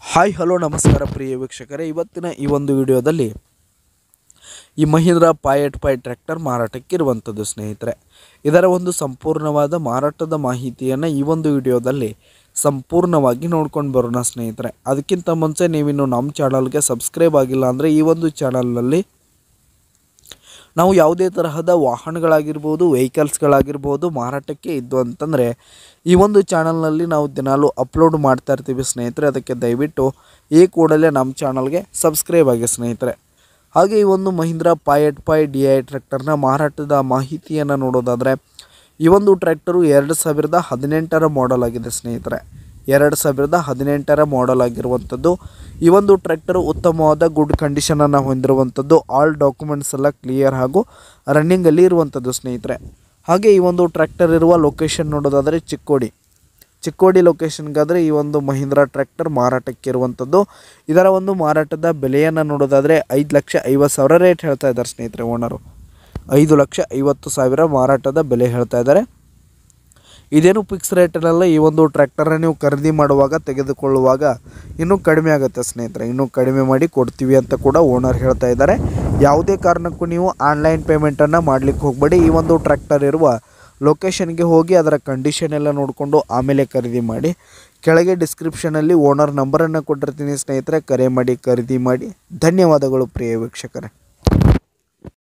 hi hello ನಮಸ್ಕಾರ ಪ್ರಿಯ ವೀಕ್ಷಕರೇ ಇವತ್ತಿನ ಈ ಒಂದು ವಿಡಿಯೋದಲ್ಲಿ ಈ ಮಹೀಂದ್ರ ಪಾಯಟ್ ಪೈ ಟ್ರ್ಯಾಕ್ಟರ್ ಮಾರಾಟಕ್ಕಿರುವಂಥದ್ದು ಸ್ನೇಹಿತರೆ ಇದರ ಒಂದು ಸಂಪೂರ್ಣವಾದ ಮಾರಾಟದ ಮಾಹಿತಿಯನ್ನು ಈ ಒಂದು ವಿಡಿಯೋದಲ್ಲಿ ಸಂಪೂರ್ಣವಾಗಿ ನೋಡ್ಕೊಂಡು ಬರೋಣ ಸ್ನೇಹಿತರೆ ಅದಕ್ಕಿಂತ ಮುಂಚೆ ನೀವಿನ್ನು ನಮ್ಮ ಚಾನಲ್ಗೆ ಸಬ್ಸ್ಕ್ರೈಬ್ ಆಗಿಲ್ಲ ಅಂದರೆ ಈ ಒಂದು ಚಾನಲ್ನಲ್ಲಿ ನಾವು ಯಾವುದೇ ತರಹದ ವಾಹನಗಳಾಗಿರ್ಬೋದು ವೆಹಿಕಲ್ಸ್ಗಳಾಗಿರ್ಬೋದು ಮಾರಾಟಕ್ಕೆ ಇದ್ದು ಅಂತಂದರೆ ಈ ಒಂದು ಚಾನಲ್ನಲ್ಲಿ ನಾವು ದಿನಾಲೂ ಅಪ್ಲೋಡ್ ಮಾಡ್ತಾ ಇರ್ತೀವಿ ಸ್ನೇಹಿತರೆ ಅದಕ್ಕೆ ದಯವಿಟ್ಟು ಈ ಕೂಡಲೇ ನಮ್ಮ ಚಾನಲ್ಗೆ ಸಬ್ಸ್ಕ್ರೈಬ್ ಆಗಿ ಸ್ನೇಹಿತರೆ ಹಾಗೆ ಈ ಒಂದು ಮಹೀಂದ್ರ ಪಾಯಟ್ ಪೈ ಡಿ ಐ ಟ್ರ್ಯಾಕ್ಟರ್ನ ಮಾರಾಟದ ಮಾಹಿತಿಯನ್ನು ನೋಡೋದಾದರೆ ಈ ಒಂದು ಟ್ರ್ಯಾಕ್ಟರು ಎರಡು ಸಾವಿರದ ಹದಿನೆಂಟರ ಮಾಡೆಲ್ ಆಗಿದೆ ಸ್ನೇಹಿತರೆ ಎರಡು ಸಾವಿರದ ಹದಿನೆಂಟರ ಮಾಡೆಲ್ ಆಗಿರುವಂಥದ್ದು ಈ ಒಂದು ಟ್ರ್ಯಾಕ್ಟರ್ ಉತ್ತಮವಾದ ಗುಡ್ ಕಂಡೀಷನನ್ನು ಹೊಂದಿರುವಂಥದ್ದು ಆಲ್ ಡಾಕ್ಯುಮೆಂಟ್ಸ್ ಎಲ್ಲ ಕ್ಲಿಯರ್ ಹಾಗೂ ರನ್ನಿಂಗಲ್ಲಿ ಇರುವಂಥದ್ದು ಸ್ನೇಹಿತರೆ ಹಾಗೆ ಈ ಒಂದು ಟ್ರ್ಯಾಕ್ಟರ್ ಇರುವ ಲೊಕೇಶನ್ ನೋಡೋದಾದರೆ ಚಿಕ್ಕೋಡಿ ಚಿಕ್ಕೋಡಿ ಲೊಕೇಶನ್ಗಾದರೆ ಈ ಒಂದು ಮಹೀಂದ್ರ ಟ್ರ್ಯಾಕ್ಟರ್ ಮಾರಾಟಕ್ಕೆ ಇರುವಂಥದ್ದು ಇದರ ಒಂದು ಮಾರಾಟದ ಬೆಲೆಯನ್ನು ನೋಡೋದಾದರೆ ಐದು ಲಕ್ಷ ಐವತ್ತು ಸಾವಿರ ರೇಟ್ ಹೇಳ್ತಾ ಇದ್ದಾರೆ ಸ್ನೇಹಿತರೆ ಓನರು ಐದು ಲಕ್ಷ ಐವತ್ತು ಸಾವಿರ ಮಾರಾಟದ ಬೆಲೆ ಹೇಳ್ತಾ ಇದ್ದಾರೆ ಇದೇನು ಫಿಕ್ಸ್ ರೇಟಲ್ಲ ಈ ಒಂದು ಟ್ರ್ಯಾಕ್ಟರ್ನ ನೀವು ಖರೀದಿ ಮಾಡುವಾಗ ತೆಗೆದುಕೊಳ್ಳುವಾಗ ಇನ್ನೂ ಕಡಿಮೆ ಆಗುತ್ತೆ ಸ್ನೇಹಿತರೆ ಇನ್ನೂ ಕಡಿಮೆ ಮಾಡಿ ಕೊಡ್ತೀವಿ ಅಂತ ಕೂಡ ಓನರ್ ಹೇಳ್ತಾ ಇದ್ದಾರೆ ಯಾವುದೇ ಕಾರಣಕ್ಕೂ ನೀವು ಆನ್ಲೈನ್ ಪೇಮೆಂಟನ್ನು ಮಾಡಲಿಕ್ಕೆ ಹೋಗಬೇಡಿ ಈ ಒಂದು ಟ್ರ್ಯಾಕ್ಟರ್ ಇರುವ ಲೊಕೇಶನ್ಗೆ ಹೋಗಿ ಅದರ ಕಂಡೀಷನ್ ಎಲ್ಲ ನೋಡಿಕೊಂಡು ಆಮೇಲೆ ಖರೀದಿ ಮಾಡಿ ಕೆಳಗೆ ಡಿಸ್ಕ್ರಿಪ್ಷನಲ್ಲಿ ಓನರ್ ನಂಬರನ್ನು ಕೊಟ್ಟಿರ್ತೀನಿ ಸ್ನೇಹಿತರೆ ಕರೆ ಮಾಡಿ ಖರೀದಿ ಮಾಡಿ ಧನ್ಯವಾದಗಳು ಪ್ರಿಯ ವೀಕ್ಷಕರೇ